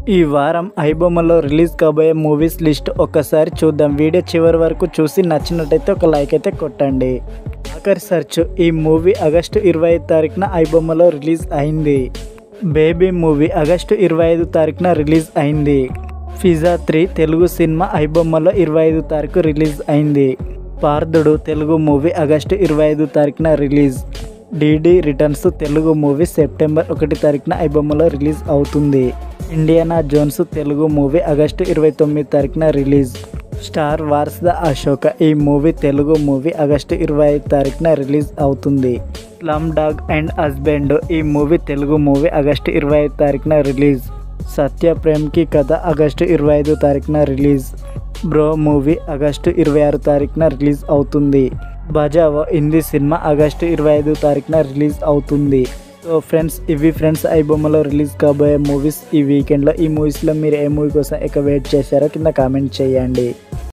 ఈ వారం ఐబొమ్మలో రిలీజ్ కాబోయే మూవీస్ లిస్ట్ ఒక్కసారి చూద్దాం వీడియో చివరి వరకు చూసి నచ్చినట్టయితే ఒక లైక్ అయితే కొట్టండి ఆఖరి సర్చ్ ఈ మూవీ ఆగస్టు ఇరవై ఐదు తారీఖున ఐబొమ్మలో రిలీజ్ అయింది బేబీ మూవీ ఆగస్టు ఇరవై ఐదు తారీఖున రిలీజ్ అయింది ఫిజా త్రీ తెలుగు సినిమా ఐబొమ్మలో ఇరవై ఐదు తారీఖు రిలీజ్ అయింది పార్థుడు తెలుగు మూవీ ఆగస్టు ఇరవై ఐదు తారీఖున release DD returns Telugu movie September ఒకటి తారీఖున ఐబొమ్మలో రిలీజ్ అవుతుంది Indiana Jones Telugu movie August ఇరవై తొమ్మిది తారీఖున release Star Wars the Ahsoka ఈ మూవీ తెలుగు మూవీ ఆగస్టు ఇరవై ఐదు తారీఖున రిలీజ్ అవుతుంది స్లమ్ డాగ్ అండ్ హస్బెండ్ ఈ మూవీ తెలుగు మూవీ ఆగస్టు ఇరవై ఐదు తారీఖున రిలీజ్ సత్య ప్రేమ్కి కథ ఆగస్టు ఇరవై ఐదు తారీఖున రిలీజ్ బ్రో మూవీ ఆగస్టు ఇరవై ఆరు తారీఖున రిలీజ్ అవుతుంది బజావో హిందీ సినిమా ఆగస్టు ఇరవై ఐదు తారీఖున రిలీజ్ అవుతుంది సో ఫ్రెండ్స్ ఇవి ఫ్రెండ్స్ ఐ బొమ్మలో రిలీజ్ కాబోయే మూవీస్ ఈ వీకెండ్లో ఈ మూవీస్లో మీరు ఏ మూవీ కోసం ఎక్కువ వెయిట్ చేశారో కింద కామెంట్ చేయండి